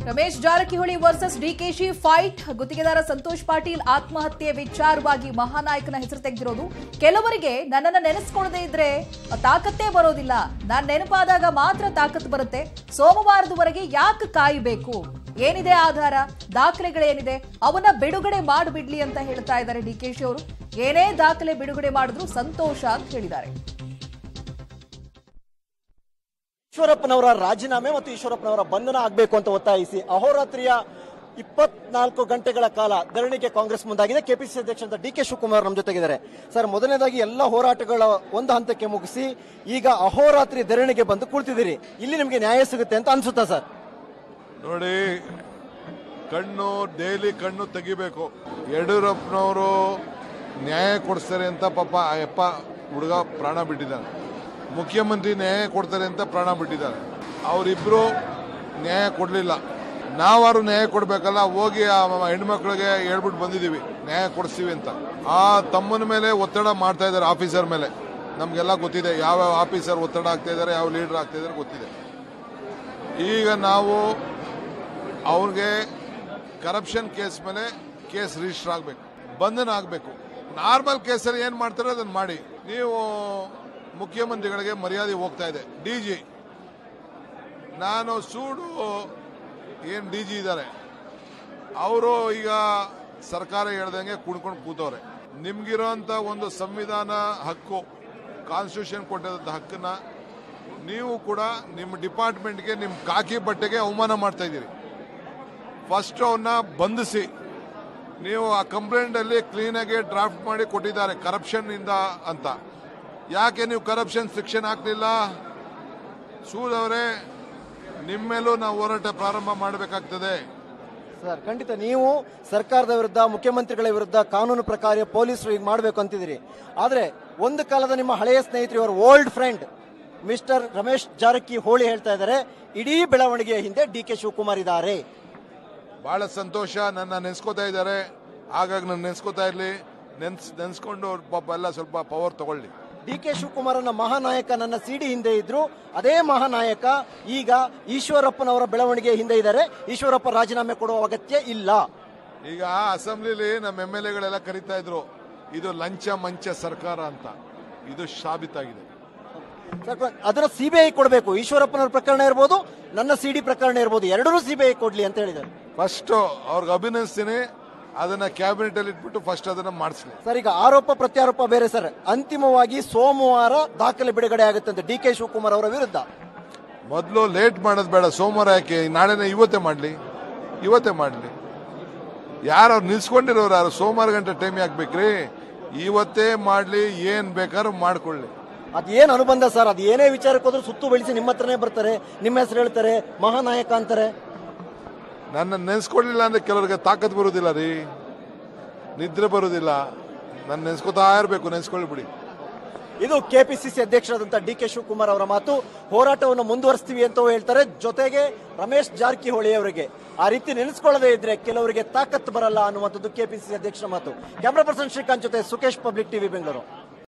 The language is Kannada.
ರಮೇಶ್ ಜಾರಕಿಹೊಳಿ ವರ್ಸಸ್ ಡಿಕೆಶಿ ಫೈಟ್ ಗುತ್ತಿಗೆದಾರ ಸಂತೋಷ್ ಪಾಟೀಲ್ ಆತ್ಮಹತ್ಯೆ ವಿಚಾರವಾಗಿ ಮಹಾನಾಯಕನ ಹೆಸರು ತೆಗೆದಿರೋದು ಕೆಲವರಿಗೆ ನನ್ನನ್ನ ನೆನೆಸ್ಕೊಳ್ಳದೆ ಇದ್ರೆ ತಾಕತ್ತೇ ಬರೋದಿಲ್ಲ ನಾನ್ ನೆನಪಾದಾಗ ಮಾತ್ರ ತಾಕತ್ತು ಬರುತ್ತೆ ಸೋಮವಾರದವರೆಗೆ ಯಾಕೆ ಕಾಯಬೇಕು ಏನಿದೆ ಆಧಾರ ದಾಖಲೆಗಳೇನಿದೆ ಅವನ್ನ ಬಿಡುಗಡೆ ಮಾಡಿಬಿಡ್ಲಿ ಅಂತ ಹೇಳ್ತಾ ಇದ್ದಾರೆ ಡಿಕೆಶಿ ಅವರು ಏನೇ ದಾಖಲೆ ಬಿಡುಗಡೆ ಮಾಡಿದ್ರು ಸಂತೋಷ ಅಂತ ಹೇಳಿದ್ದಾರೆ ಈಶ್ವರಪ್ಪನವರ ರಾಜೀನಾಮೆ ಮತ್ತು ಈಶ್ವರಪ್ಪನವರ ಬಂಧನ ಆಗಬೇಕು ಅಂತ ಒತ್ತಾಯಿಸಿ ಅಹೋರಾತ್ರಿಯ ಇಪ್ಪತ್ನಾಲ್ಕು ಗಂಟೆಗಳ ಕಾಲ ಧರಣಿಗೆ ಕಾಂಗ್ರೆಸ್ ಮುಂದಾಗಿದೆ ಕೆಪಿಸಿಸಿ ಅಧ್ಯಕ್ಷ ಡಿ ಕೆ ಶಿವಕುಮಾರ್ ನಮ್ಮ ಜೊತೆಗಿದ್ದಾರೆ ಸರ್ ಮೊದಲನೇದಾಗಿ ಎಲ್ಲ ಹೋರಾಟಗಳ ಒಂದು ಹಂತಕ್ಕೆ ಮುಗಿಸಿ ಈಗ ಅಹೋರಾತ್ರಿ ಧರಣಿಗೆ ಬಂದು ಕುಳಿತಿದ್ದೀರಿ ಇಲ್ಲಿ ನಿಮಗೆ ನ್ಯಾಯ ಸಿಗುತ್ತೆ ಅಂತ ಅನ್ಸುತ್ತಾ ಸರ್ ನೋಡಿ ಕಣ್ಣು ಡೈಲಿ ಕಣ್ಣು ತೆಗಿಬೇಕು ಯಡಿಯೂರಪ್ಪನವರು ನ್ಯಾಯ ಕೊಡಿಸ್ತಾರೆ ಅಂತ ಪಾಪ ಆ ಯಪ್ಪ ಹುಡುಗ ಪ್ರಾಣ ಬಿಟ್ಟಿದ್ದಾನೆ ಮುಖ್ಯಮಂತ್ರಿ ನ್ಯಾಯ ಕೊಡ್ತಾರೆ ಅಂತ ಪ್ರಾಣ ಬಿಟ್ಟಿದ್ದಾರೆ ಅವರಿಬ್ರು ನ್ಯಾಯ ಕೊಡಲಿಲ್ಲ ನಾವಾರು ನ್ಯಾಯ ಕೊಡಬೇಕಲ್ಲ ಹೋಗಿ ಆ ಹೆಣ್ಮಕ್ಳಿಗೆ ಹೇಳ್ಬಿಟ್ಟು ಬಂದಿದ್ದೀವಿ ನ್ಯಾಯ ಕೊಡಿಸ್ತೀವಿ ಅಂತ ಆ ತಮ್ಮನ ಮೇಲೆ ಒತ್ತಡ ಮಾಡ್ತಾ ಇದ್ದಾರೆ ಆಫೀಸರ್ ಮೇಲೆ ನಮಗೆಲ್ಲ ಗೊತ್ತಿದೆ ಯಾವ್ಯಾವ ಆಫೀಸರ್ ಒತ್ತಡ ಆಗ್ತಾ ಇದ್ದಾರೆ ಯಾವ ಲೀಡರ್ ಆಗ್ತಾ ಇದ್ದಾರೆ ಗೊತ್ತಿದೆ ಈಗ ನಾವು ಅವ್ರಿಗೆ ಕರಪ್ಷನ್ ಕೇಸ್ ಮೇಲೆ ಕೇಸ್ ರಿಜಿಸ್ಟರ್ ಆಗಬೇಕು ಬಂಧನ ಆಗಬೇಕು ನಾರ್ಮಲ್ ಕೇಸಲ್ಲಿ ಏನು ಮಾಡ್ತಾರೆ ಅದನ್ನು ಮಾಡಿ ನೀವು ಮುಖ್ಯಮಂತ್ರಿಗಳಿಗೆ ಮರ್ಯಾದೆ ಹೋಗ್ತಾ ಇದೆ ಡಿ ಜಿ ನಾನು ಸೂಡು ಏನು ಡಿ ಜಿ ಇದ್ದಾರೆ ಅವರು ಈಗ ಸರ್ಕಾರ ಹೇಳ್ದಂಗೆ ಕುಣ್ಕೊಂಡು ಕೂತವ್ರೆ ನಿಮ್ಗಿರೋಂಥ ಒಂದು ಸಂವಿಧಾನ ಹಕ್ಕು ಕಾನ್ಸ್ಟಿಟ್ಯೂಷನ್ ಕೊಟ್ಟಿದ್ದ ಹಕ್ಕನ್ನ ನೀವು ಕೂಡ ನಿಮ್ಮ ಡಿಪಾರ್ಟ್ಮೆಂಟ್ಗೆ ನಿಮ್ಮ ಕಾಕಿ ಬಟ್ಟೆಗೆ ಅವಮಾನ ಮಾಡ್ತಾ ಇದ್ದೀರಿ ಫಸ್ಟ್ ಅವನ್ನ ಬಂಧಿಸಿ ನೀವು ಆ ಕಂಪ್ಲೇಂಟ್ ಅಲ್ಲಿ ಕ್ಲೀನಾಗಿ ಡ್ರಾಫ್ಟ್ ಮಾಡಿ ಕೊಟ್ಟಿದ್ದಾರೆ ಕರಪ್ಷನ್ ಇಂದ ಅಂತ ಯಾಕೆ ನೀವು ಕರಪ್ಷನ್ ಶಿಕ್ಷಣ ಹಾಕ್ಲಿಲ್ಲ ಸೂದವರೇ ನಿಮ್ಮ ಮೇಲೂ ನಾವು ಹೋರಾಟ ಪ್ರಾರಂಭ ಮಾಡಬೇಕಾಗ್ತದೆ ಸರ್ ಖಂಡಿತ ನೀವು ಸರ್ಕಾರದ ವಿರುದ್ಧ ಮುಖ್ಯಮಂತ್ರಿಗಳ ವಿರುದ್ಧ ಕಾನೂನು ಪ್ರಕಾರ ಪೊಲೀಸರು ಈಗ ಮಾಡಬೇಕು ಅಂತಿದ್ದೀರಿ ಆದ್ರೆ ಒಂದು ಕಾಲದ ನಿಮ್ಮ ಹಳೆಯ ಸ್ನೇಹಿತರು ಇವರ old friend mister Ramesh Jarkiholi ಹೇಳ್ತಾ ಇದ್ದಾರೆ ಇಡೀ ಬೆಳವಣಿಗೆಯ ಹಿಂದೆ ಡಿ ಕೆ ಶಿವಕುಮಾರ್ ಇದ್ದಾರೆ ಬಹಳ ಸಂತೋಷ ನನ್ನ ನೆನ್ಸ್ಕೋತಾ ಇದ್ದಾರೆ ಆಗಾಗ ನಾನು ನೆನ್ಸ್ಕೋತಾ ಇರಲಿ ನೆನ್ಸ್ ನೆನ್ಸ್ಕೊಂಡು ಅವ್ರ ಪಾಪ ಎಲ್ಲ ಸ್ವಲ್ಪ ಪವರ್ ತಗೊಳ್ಳಿ ಡಿ ಕೆ ಶಿವಕುಮಾರನ ಮಹಾನಾಯಕ ನನ್ನ ಸಿಡಿ ಹಿಂದೆ ಇದ್ರು ಅದೇ ಮಹಾನಾಯಕ ಈಗ ಈಶ್ವರಪ್ಪನವರ ಬೆಳವಣಿಗೆ ಹಿಂದೆ ಇದ್ದಾರೆ ಈಶ್ವರಪ್ಪ ರಾಜೀನಾಮೆ ಕೊಡುವ ಅಗತ್ಯ ಇಲ್ಲ ಈಗ ಅಸೆಂಬ್ಲಿಲಿ ನಮ್ಮ ಎಮ್ ಎಲ್ ಎಗಳೆಲ್ಲ ಕರೀತಾ ಇದ್ರು ಇದು ಲಂಚ ಮಂಚ ಸರ್ಕಾರ ಅಂತ ಇದು ಸಾಬೀತಾಗಿದೆ ಸರ್, ಅದರ ಸಿಬಿಐ ಕೊಡಬೇಕು ಈಶ್ವರಪ್ಪನವರ ಪ್ರಕರಣ ಇರ್ಬೋದು ನನ್ನ ಸಿಡಿ ಪ್ರಕರಣ ಇರ್ಬೋದು ಎರಡೂ ಸಿಬಿಐ ಕೊಡ್ಲಿ ಅಂತ ಹೇಳಿದ್ದಾರೆ ಫಸ್ಟ್ ಅವ್ರಿಗೆ ಅಭಿನಯಿಸ್ತೀನಿ ಅದನ್ನ ಕ್ಯಾಬಿನೆಟ್ ಅಲ್ಲಿ ಇಟ್ಬಿಟ್ಟು ಫಸ್ಟ್ ಅದನ್ನ ಮಾಡಿಸ್ಲಿ ಸರ್ ಈಗ ಆರೋಪ ಪ್ರತ್ಯಾರೋಪ ಬೇರೆ ಸರ್ ಅಂತಿಮವಾಗಿ ಸೋಮವಾರ ದಾಖಲೆ ಬಿಡುಗಡೆ ಆಗುತ್ತೆ ಅಂತ ಡಿ ಕೆ ಶಿವಕುಮಾರ್ ಅವರ ವಿರುದ್ಧ ಮೊದಲು ಲೇಟ್ ಮಾಡೋದು ಬೇಡ ಸೋಮವಾರ ಯಾಕೆ ನಾಳೆನೇ ಇವತ್ತೇ ಮಾಡಲಿ ಇವತ್ತೇ ಮಾಡಲಿ ಯಾರು ಅವ್ರು ನಿಲ್ಸ್ಕೊಂಡಿರೋರು ಯಾರು ಸೋಮವಾರ ಗಂಟೆ ಟೈಮ್ ಯಾಕೆ ಬೇಕ್ರಿ ಇವತ್ತೇ ಮಾಡಲಿ ಏನ್ ಬೇಕಾದ್ರೂ ಮಾಡ್ಕೊಳ್ಳಿ ಅದೇನ್ ಅನುಬಂಧ ಸರ್ ಅದು ಏನೇ ವಿಚಾರಕ್ಕೆ ಹೋದ್ರೂ ಸುತ್ತು ಬೆಳೆಸಿ ನಿಮ್ಮ ಹತ್ರನೇ ಬರ್ತಾರೆ ನಿಮ್ಮ ಹೆಸರು ಹೇಳ್ತಾರೆ ಮಹಾನಾಯಕ ಅಂತಾರೆ ನನ್ನ ನೆನ್ಸ್ಕೊಳ್ಳಿಲ್ಲ ಅಂದ್ರೆ ಕೆಲವರಿಗೆ ತಾಕತ್ ಬರುದಿಲ್ಲ ರೀ ನಿದ್ರೆ ಬರುದಿಲ್ಲ ನನ್ನ ನೆನ್ಸ್ಕೊತಾ ಇರಬೇಕು ನೆನ್ಸ್ಕೊಳ್ಳಿ ಬಿಡಿ ಇದು ಕೆಪಿಸಿಸಿ ಅಧ್ಯಕ್ಷರಾದಂತ ಡಿ ಕೆ ಶಿವಕುಮಾರ್ ಅವರ ಮಾತು ಹೋರಾಟವನ್ನು ಮುಂದುವರಿಸ್ತೀವಿ ಅಂತ ಹೇಳ್ತಾರೆ ಜೊತೆಗೆ ರಮೇಶ್ ಜಾರಕಿಹೊಳಿ ಅವರಿಗೆ ಆ ರೀತಿ ನೆನೆಸ್ಕೊಳ್ಳದೆ ಇದ್ರೆ ಕೆಲವರಿಗೆ ತಾಕತ್ತು ಬರಲ್ಲ ಅನ್ನುವಂಥದ್ದು ಕೆಪಿಸಿಸಿ ಅಧ್ಯಕ್ಷರ ಮಾತು ಕ್ಯಾಮ್ರಾ ಪರ್ಸನ್ ಶ್ರೀಕಾಂತ್ ಜೊತೆ ಸುಖೇಶ್ ಪಬ್ಲಿಕ್ ಟಿವಿ ಬೆಂಗಳೂರು